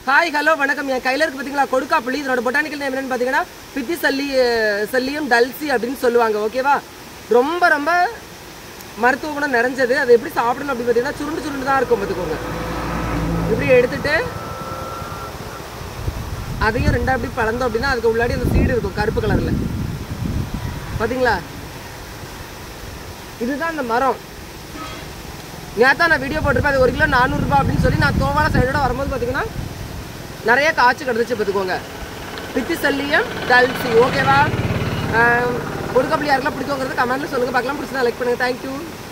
hi hello வணக்கம் என் கையில் இருக்கு பார்த்தீங்களா கொடுக்காப்புளி இதனோட பொட்டானிக்கல் நேம் என்னன்னு பார்த்தீங்கன்னா பித்தி சல்லி அஹ், சல்லியும் டல்சி அப்படின்னு சொல்லுவாங்க ஓகேவா ரொம்ப ரொம்ப மருத்துவ குணம் நிறைஞ்சது அதை எப்படி சாப்பிடணும் அப்படின்னு பார்த்தீங்கன்னா சுருண்டு சுருண்டு தான் இருக்கும் பார்த்துக்கோங்க இப்படி எடுத்துட்டு அதையும் ரெண்டா அப்படி பழந்தோம் அப்படின்னா அதுக்கு உள்ளாடி அந்த சீடு இருக்கும் கருப்பு கலரில் பார்த்தீங்களா இதுதான் அந்த மரம் நேத்தா நான் வீடியோ போட்டிருப்பேன் அது ஒரு கிலோ நானூறுரூபா அப்படின்னு சொல்லி நான் தோவால சைடோட வரும்போது பார்த்தீங்கன்னா நிறைய காய்ச்சி கிடந்துச்சு பார்த்துக்கோங்க பித்தி சல்லியம் டல்சி ஓகேவா கொடுக்கப்படி யாருக்கெல்லாம் பிடிக்குங்கிறது கமெண்ட்ல சொல்லுங்கள் பார்க்கலாம் பிடிச்சதா லைக் பண்ணுங்கள் தேங்க்யூ